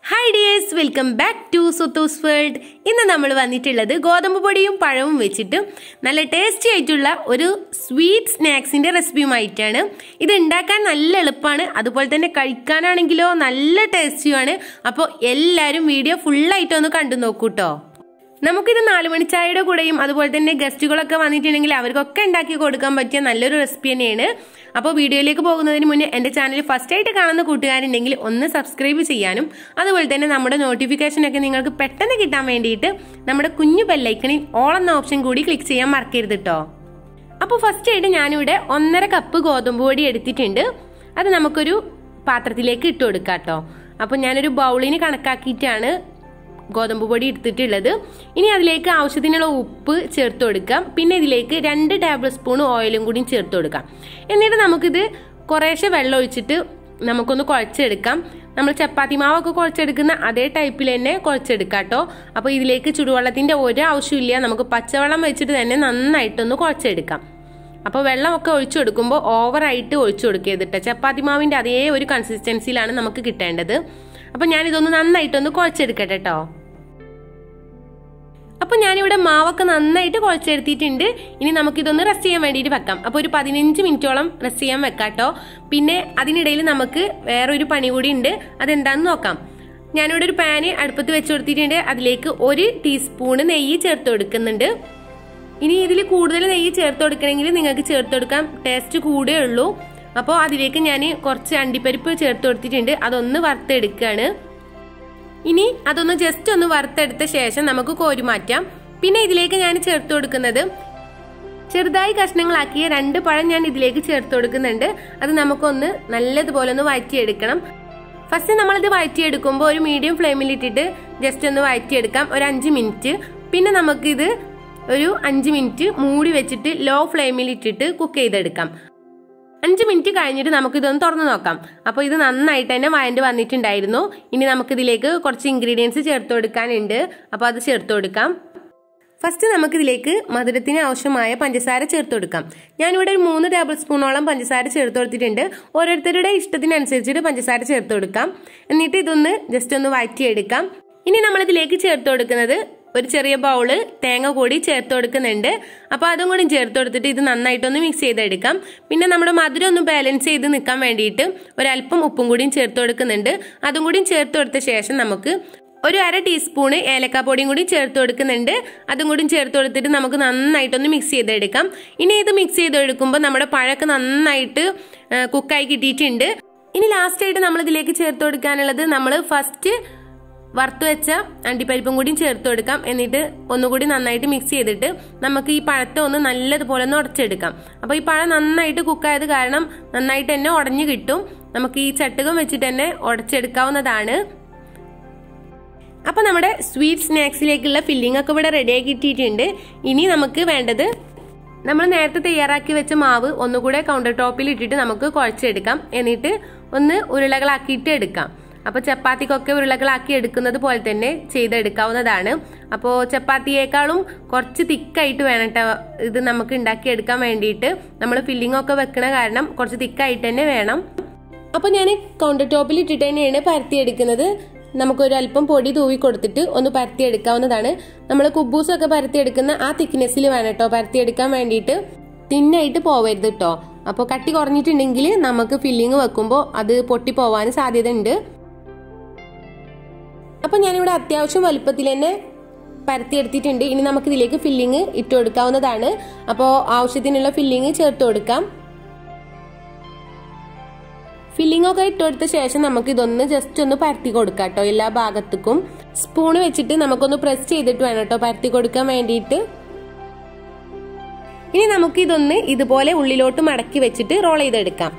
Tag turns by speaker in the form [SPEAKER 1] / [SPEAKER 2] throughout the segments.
[SPEAKER 1] hi dears welcome back to Suthu's world ഇന്ന് നമ്മൾ വന്നിട്ടുള്ളത് ഗോതമ്പ് പൊടിയും പഴവും വെച്ചിട്ട് നല്ല ടേസ്റ്റി ആയിട്ടുള്ള ഒരു സ്വീറ്റ് സ്നാക്സിന്റെ റെസിപ്പിയുമായിട്ടാണ് ഇത് ഉണ്ടാക്കാൻ നല്ല എളുപ്പമാണ് അതുപോലെ തന്നെ കഴിക്കാനാണെങ്കിലോ നല്ല ടേസ്റ്റിയുമാണ് അപ്പോൾ എല്ലാവരും വീഡിയോ ഫുള്ളായിട്ട് ഒന്ന് കണ്ടു നോക്കൂട്ടോ നമുക്കിത് നാല് മണിച്ചായയുടെ കൂടെയും അതുപോലെ തന്നെ ഗസ്റ്റുകളൊക്കെ വന്നിട്ടുണ്ടെങ്കിൽ അവർക്കൊക്കെ ഉണ്ടാക്കി കൊടുക്കാൻ പറ്റിയ നല്ലൊരു റെസിപ്പി തന്നെയാണ് അപ്പോൾ വീഡിയോയിലേക്ക് പോകുന്നതിന് മുന്നേ എൻ്റെ ചാനൽ ഫസ്റ്റ് ആയിട്ട് കാണുന്ന കൂട്ടുകാരുണ്ടെങ്കിൽ ഒന്ന് സബ്സ്ക്രൈബ് ചെയ്യാനും അതുപോലെ തന്നെ നമ്മുടെ നോട്ടിഫിക്കേഷൻ ഒക്കെ നിങ്ങൾക്ക് പെട്ടെന്ന് കിട്ടാൻ വേണ്ടിയിട്ട് നമ്മുടെ കുഞ്ഞു ബെല്ലൈക്കണിൽ ഓൾ എന്ന ഓപ്ഷൻ കൂടി ക്ലിക്ക് ചെയ്യാൻ മറക്കരുത് കേട്ടോ അപ്പോൾ ഫസ്റ്റ് ആയിട്ട് ഞാനിവിടെ ഒന്നര കപ്പ് ഗോതമ്പ് പൊടി എടുത്തിട്ടുണ്ട് അത് നമുക്കൊരു പാത്രത്തിലേക്ക് ഇട്ട് കൊടുക്കാം കേട്ടോ അപ്പോൾ ഞാനൊരു ബൗളിന് കണക്കാക്കിയിട്ടാണ് ഗോതമ്പ് പൊടി എടുത്തിട്ടുള്ളത് ഇനി അതിലേക്ക് ആവശ്യത്തിനുള്ള ഉപ്പ് ചേർത്ത് കൊടുക്കാം പിന്നെ ഇതിലേക്ക് രണ്ട് ടേബിൾ സ്പൂൺ ഓയിലും കൂടി ചേർത്ത് കൊടുക്കാം എന്നിട്ട് നമുക്കിത് കുറേശ്ശെ വെള്ളം ഒഴിച്ചിട്ട് നമുക്കൊന്ന് കുഴച്ചെടുക്കാം നമ്മൾ ചപ്പാത്തി മാവൊക്കെ കുഴച്ചെടുക്കുന്ന അതേ ടൈപ്പിൽ തന്നെ കുഴച്ചെടുക്കാം കേട്ടോ അപ്പോൾ ഇതിലേക്ക് ചുടുവെള്ളത്തിൻ്റെ ഒരു ആവശ്യമില്ല നമുക്ക് പച്ചവെള്ളം വെച്ചിട്ട് തന്നെ നന്നായിട്ടൊന്ന് കുഴച്ചെടുക്കാം അപ്പോൾ വെള്ളമൊക്കെ ഒഴിച്ചു കൊടുക്കുമ്പോൾ ഓവറായിട്ട് ഒഴിച്ചു കൊടുക്കരുത് കേട്ടോ ചപ്പാത്തി മാവിൻ്റെ അതേ ഒരു കൺസിസ്റ്റൻസിയിലാണ് നമുക്ക് കിട്ടേണ്ടത് അപ്പോൾ ഞാനിതൊന്ന് നന്നായിട്ടൊന്ന് കുഴച്ചെടുക്കട്ടെ കേട്ടോ അപ്പോൾ ഞാനിവിടെ മാവൊക്കെ നന്നായിട്ട് കുഴച്ചെടുത്തിട്ടുണ്ട് ഇനി നമുക്കിതൊന്ന് റെസ്റ്റ് ചെയ്യാൻ വേണ്ടിയിട്ട് വെക്കാം അപ്പോൾ ഒരു പതിനഞ്ച് മിനിറ്റോളം റെസ്റ്റ് ചെയ്യാൻ വെക്കാം കേട്ടോ പിന്നെ അതിനിടയിൽ നമുക്ക് വേറൊരു പണി കൂടി ഉണ്ട് അതെന്താന്ന് നോക്കാം ഞാനിവിടെ ഒരു പാന് അടുപ്പത്ത് വെച്ച് കൊടുത്തിട്ടുണ്ട് അതിലേക്ക് ഒരു ടീസ്പൂണ് നെയ്യ് ചേർത്ത് കൊടുക്കുന്നുണ്ട് ഇനി ഇതിൽ കൂടുതൽ നെയ്യ് ചേർത്ത് കൊടുക്കണമെങ്കിൽ നിങ്ങൾക്ക് ചേർത്ത് കൊടുക്കാം ടേസ്റ്റ് കൂടേ ഉള്ളൂ അപ്പോൾ അതിലേക്ക് ഞാൻ കുറച്ച് അണ്ടിപ്പരിപ്പ് ചേർത്ത് കൊടുത്തിട്ടുണ്ട് അതൊന്ന് വറുത്തെടുക്കുകയാണ് ഇനി അതൊന്ന് ജസ്റ്റ് ഒന്ന് വറുത്തെടുത്ത ശേഷം നമുക്ക് കോരി മാറ്റാം പിന്നെ ഇതിലേക്ക് ഞാൻ ചേർത്ത് കൊടുക്കുന്നത് ചെറുതായി കഷ്ണങ്ങളാക്കിയ രണ്ട് പഴം ഞാൻ ഇതിലേക്ക് ചേർത്ത് കൊടുക്കുന്നുണ്ട് അത് നമുക്കൊന്ന് നല്ലതുപോലെ ഒന്ന് വഴറ്റിയെടുക്കണം ഫസ്റ്റ് നമ്മളിത് വഴറ്റിയെടുക്കുമ്പോൾ ഒരു മീഡിയം ഫ്ലെയിമിൽ ഇട്ടിട്ട് ജസ്റ്റ് ഒന്ന് വഴറ്റിയെടുക്കാം ഒരു അഞ്ച് മിനിറ്റ് പിന്നെ നമുക്കിത് ഒരു അഞ്ച് മിനിറ്റ് മൂടി വെച്ചിട്ട് ലോ ഫ്ലെയിമിൽ ഇട്ടിട്ട് കുക്ക് ചെയ്തെടുക്കാം അഞ്ച് മിനിറ്റ് കഴിഞ്ഞിട്ട് നമുക്ക് ഇതൊന്ന് തുറന്നു നോക്കാം അപ്പോൾ ഇത് നന്നായിട്ട് തന്നെ വഴണ്ട് വന്നിട്ടുണ്ടായിരുന്നു ഇനി നമുക്കിതിലേക്ക് കുറച്ച് ഇൻഗ്രീഡിയൻസ് ചേർത്ത് കൊടുക്കാനുണ്ട് അപ്പോൾ അത് ചേർത്ത് കൊടുക്കാം ഫസ്റ്റ് നമുക്കിതിലേക്ക് മധുരത്തിന് ആവശ്യമായ പഞ്ചസാര ചേർത്ത് കൊടുക്കാം ഞാനിവിടെ ഒരു മൂന്ന് ടേബിൾ സ്പൂണോളം പഞ്ചസാര ചേർത്ത് കൊടുത്തിട്ടുണ്ട് ഓരോരുത്തരുടെ ഇഷ്ടത്തിനനുസരിച്ചിട്ട് പഞ്ചസാര ചേർത്ത് കൊടുക്കാം എന്നിട്ട് ഇതൊന്ന് ജസ്റ്റ് ഒന്ന് വഴറ്റിയെടുക്കാം ഇനി നമ്മളിതിലേക്ക് ചേർത്ത് കൊടുക്കുന്നത് ഒരു ചെറിയ ബൗള് തേങ്ങ കൂടി ചേർത്ത് കൊടുക്കുന്നുണ്ട് അപ്പോൾ അതും കൂടി ചേർത്ത് കൊടുത്തിട്ട് ഇത് നന്നായിട്ടൊന്ന് മിക്സ് ചെയ്തെടുക്കാം പിന്നെ നമ്മുടെ മധുരം ഒന്ന് ബാലൻസ് ചെയ്ത് നിൽക്കാൻ വേണ്ടിയിട്ട് ഒരല്പം ഉപ്പും കൂടിയും ചേർത്ത് കൊടുക്കുന്നുണ്ട് അതും കൂടിയും ചേർത്ത് കൊടുത്ത ശേഷം നമുക്ക് ഒരു അര ടീസ്പൂണ് ഏലക്കാപ്പൊടിയും കൂടി ചേർത്ത് കൊടുക്കുന്നുണ്ട് അതും കൂടി ചേർത്ത് കൊടുത്തിട്ട് നമുക്ക് നന്നായിട്ടൊന്ന് മിക്സ് ചെയ്തെടുക്കാം ഇനി ഇത് മിക്സ് ചെയ്തെടുക്കുമ്പോൾ നമ്മുടെ പഴമൊക്കെ നന്നായിട്ട് കുക്കായി കിട്ടിയിട്ടുണ്ട് ഇനി ലാസ്റ്റ് ആയിട്ട് നമ്മൾ ഇതിലേക്ക് ചേർത്ത് കൊടുക്കാനുള്ളത് നമ്മൾ ഫസ്റ്റ് വറുത്ത് വെച്ച അണ്ടിപ്പരിപ്പും കൂടിയും ചേർത്ത് കൊടുക്കാം എന്നിട്ട് ഒന്നുകൂടി നന്നായിട്ട് മിക്സ് ചെയ്തിട്ട് നമുക്ക് ഈ പഴത്തെ ഒന്ന് നല്ലതുപോലെ ഒന്ന് ഉടച്ചെടുക്കാം അപ്പോൾ ഈ പഴം നന്നായിട്ട് കുക്കായത് കാരണം നന്നായിട്ട് തന്നെ ഉടഞ്ഞു കിട്ടും നമുക്ക് ഈ ചട്ടുകം വെച്ചിട്ട് തന്നെ ഉടച്ചെടുക്കാവുന്നതാണ് അപ്പോൾ നമ്മുടെ സ്വീറ്റ് സ്നാക്സിലേക്കുള്ള ഫില്ലിംഗ് ഒക്കെ ഇവിടെ റെഡി ആക്കിയിട്ടിട്ടുണ്ട് ഇനി നമുക്ക് വേണ്ടത് നമ്മൾ നേരത്തെ തയ്യാറാക്കി വെച്ച മാവ് ഒന്നുകൂടെ കൗണ്ടർ ടോപ്പിൽ ഇട്ടിട്ട് നമുക്ക് കുഴച്ചെടുക്കാം എന്നിട്ട് ഒന്ന് ഉരുളകളാക്കിയിട്ട് എടുക്കാം അപ്പോൾ ചപ്പാത്തിക്കൊക്കെ ഉരുളകളാക്കി എടുക്കുന്നത് പോലെ തന്നെ ചെയ്തെടുക്കാവുന്നതാണ് അപ്പോൾ ചപ്പാത്തിയേക്കാളും കുറച്ച് തിക്കായിട്ട് വേണം കേട്ടോ ഇത് നമുക്ക് ഉണ്ടാക്കിയെടുക്കാൻ വേണ്ടിയിട്ട് നമ്മൾ ഫില്ലിംഗ് ഒക്കെ വെക്കണ കാരണം കുറച്ച് തിക്കായിട്ട് തന്നെ വേണം അപ്പോൾ ഞാൻ കൗണ്ടർ ടോപ്പിൽ ഇട്ടിട്ട് തന്നെയാണ് പരത്തിയെടുക്കുന്നത് നമുക്കൊരു അല്പം പൊടി തൂവി കൊടുത്തിട്ട് ഒന്ന് പരത്തിയെടുക്കാവുന്നതാണ് നമ്മൾ കുബൂസൊക്കെ പരത്തിയെടുക്കുന്ന ആ തിക്നെസ്സിൽ വേണം കേട്ടോ പരത്തിയെടുക്കാൻ വേണ്ടിയിട്ട് തിന്നായിട്ട് പോവരുത് കേട്ടോ അപ്പോൾ കട്ടി കുറഞ്ഞിട്ടുണ്ടെങ്കിൽ നമുക്ക് ഫില്ലിങ് വെക്കുമ്പോൾ അത് പൊട്ടി പോവാൻ സാധ്യത ഉണ്ട് അപ്പം ഞാനിവിടെ അത്യാവശ്യം വലുപ്പത്തിൽ തന്നെ പരത്തിയെടുത്തിട്ടുണ്ട് ഇനി നമുക്ക് ഇതിലേക്ക് ഫില്ലിങ് ഇട്ട് കൊടുക്കാവുന്നതാണ് അപ്പോൾ ആവശ്യത്തിനുള്ള ഫില്ലിങ് ചേർത്ത് കൊടുക്കാം ഫില്ലിംഗ് ഒക്കെ ഇട്ട് കൊടുത്ത ശേഷം നമുക്ക് ഇതൊന്ന് ജസ്റ്റ് ഒന്ന് പരത്തി കൊടുക്കാം കേട്ടോ എല്ലാ ഭാഗത്തേക്കും സ്പൂൺ വെച്ചിട്ട് നമുക്കൊന്ന് പ്രസ് ചെയ്തിട്ട് വേണം കേട്ടോ പരത്തി കൊടുക്കാൻ വേണ്ടിയിട്ട് ഇനി നമുക്ക് ഇതൊന്ന് ഇതുപോലെ ഉള്ളിലോട്ട് മടക്കി വെച്ചിട്ട് റോൾ ചെയ്തെടുക്കാം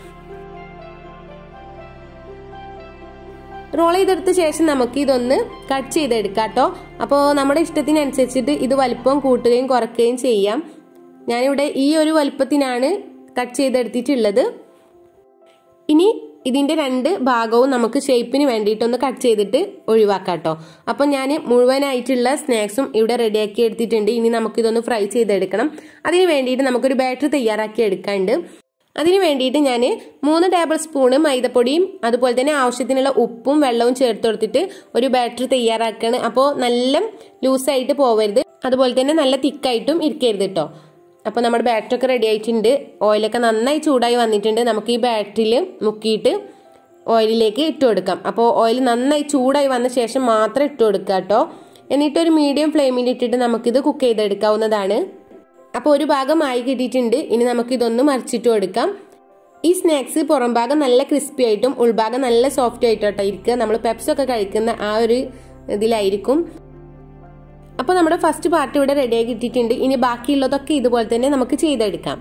[SPEAKER 1] റോൾ ചെയ്തെടുത്ത ശേഷം നമുക്ക് ഇതൊന്ന് കട്ട് ചെയ്തെടുക്കാം കേട്ടോ അപ്പോൾ നമ്മുടെ ഇഷ്ടത്തിനനുസരിച്ചിട്ട് ഇത് വലിപ്പം കൂട്ടുകയും കുറയ്ക്കുകയും ചെയ്യാം ഞാനിവിടെ ഈ ഒരു വലിപ്പത്തിനാണ് കട്ട് ചെയ്തെടുത്തിട്ടുള്ളത് ഇനി ഇതിന്റെ രണ്ട് ഭാഗവും നമുക്ക് ഷേപ്പിന് വേണ്ടിയിട്ടൊന്ന് കട്ട് ചെയ്തിട്ട് ഒഴിവാക്കാം കേട്ടോ അപ്പം ഞാൻ മുഴുവനായിട്ടുള്ള സ്നാക്സും ഇവിടെ റെഡിയാക്കി എടുത്തിട്ടുണ്ട് ഇനി നമുക്കിതൊന്ന് ഫ്രൈ ചെയ്തെടുക്കണം അതിന് വേണ്ടിയിട്ട് നമുക്കൊരു ബാറ്ററി തയ്യാറാക്കി എടുക്കാനുണ്ട് അതിന് വേണ്ടിയിട്ട് ഞാൻ മൂന്ന് ടേബിൾ സ്പൂണ് മൈദപ്പൊടിയും അതുപോലെ തന്നെ ആവശ്യത്തിനുള്ള ഉപ്പും വെള്ളവും ചേർത്ത് കൊടുത്തിട്ട് ഒരു ബാറ്റർ തയ്യാറാക്കുകയാണ് അപ്പോൾ നല്ല ലൂസായിട്ട് പോവരുത് അതുപോലെ തന്നെ നല്ല തിക്കായിട്ടും ഇരിക്കരുത് കേട്ടോ അപ്പോൾ നമ്മുടെ ബാറ്ററി ഒക്കെ റെഡി ആയിട്ടുണ്ട് ഓയിലൊക്കെ നന്നായി ചൂടായി വന്നിട്ടുണ്ട് നമുക്ക് ഈ ബാറ്ററിയിൽ മുക്കിയിട്ട് ഓയിലിലേക്ക് ഇട്ട് കൊടുക്കാം അപ്പോൾ ഓയിൽ നന്നായി ചൂടായി വന്ന ശേഷം മാത്രം ഇട്ട് കൊടുക്കുക കേട്ടോ എന്നിട്ട് ഒരു മീഡിയം ഫ്ലെയിമിൽ ഇട്ടിട്ട് നമുക്കിത് കുക്ക് ചെയ്തെടുക്കാവുന്നതാണ് അപ്പോൾ ഒരു ഭാഗം ആയി കിട്ടിയിട്ടുണ്ട് ഇനി നമുക്ക് ഇതൊന്ന് മറിച്ചിട്ട് കൊടുക്കാം ഈ സ്നാക്സ് പുറം ഭാഗം നല്ല ക്രിസ്പി ആയിട്ടും ഉൾഭാഗം നല്ല സോഫ്റ്റ് ആയിട്ടോട്ടോ ഇരിക്കുക നമ്മൾ പെപ്സ് ഒക്കെ കഴിക്കുന്ന ആ ഒരു ഇതിലായിരിക്കും അപ്പോൾ നമ്മുടെ ഫസ്റ്റ് പാർട്ട് ഇവിടെ റെഡിയായി കിട്ടിയിട്ടുണ്ട് ഇനി ബാക്കിയുള്ളതൊക്കെ ഇതുപോലെ തന്നെ നമുക്ക് ചെയ്തെടുക്കാം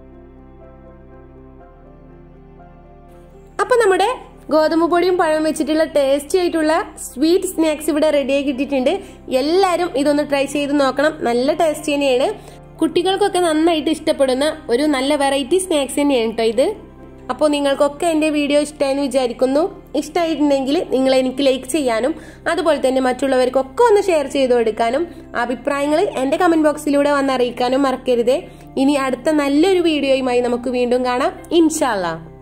[SPEAKER 1] അപ്പോൾ നമ്മുടെ ഗോതമ്പ് പൊടിയും പഴം വെച്ചിട്ടുള്ള ടേസ്റ്റി ആയിട്ടുള്ള സ്വീറ്റ് സ്നാക്സ് ഇവിടെ റെഡിയായി കിട്ടിയിട്ടുണ്ട് എല്ലാവരും ഇതൊന്ന് ട്രൈ ചെയ്ത് നോക്കണം നല്ല ടേസ്റ്റ് തന്നെയാണ് കുട്ടികൾക്കൊക്കെ നന്നായിട്ട് ഇഷ്ടപ്പെടുന്ന ഒരു നല്ല വെറൈറ്റി സ്നാക്സ് തന്നെയാണ് കേട്ടോ ഇത് അപ്പോൾ നിങ്ങൾക്കൊക്കെ എൻ്റെ വീഡിയോ ഇഷ്ടമായെന്ന് വിചാരിക്കുന്നു ഇഷ്ടമായിട്ടുണ്ടെങ്കിൽ നിങ്ങൾ എനിക്ക് ലൈക്ക് ചെയ്യാനും അതുപോലെ തന്നെ മറ്റുള്ളവർക്കൊക്കെ ഒന്ന് ഷെയർ ചെയ്തു കൊടുക്കാനും അഭിപ്രായങ്ങൾ എൻ്റെ കമൻറ്റ് ബോക്സിലൂടെ വന്ന് അറിയിക്കാനും മറക്കരുതേ ഇനി അടുത്ത നല്ലൊരു വീഡിയോയുമായി നമുക്ക് വീണ്ടും കാണാം ഇൻഷാല്ലാ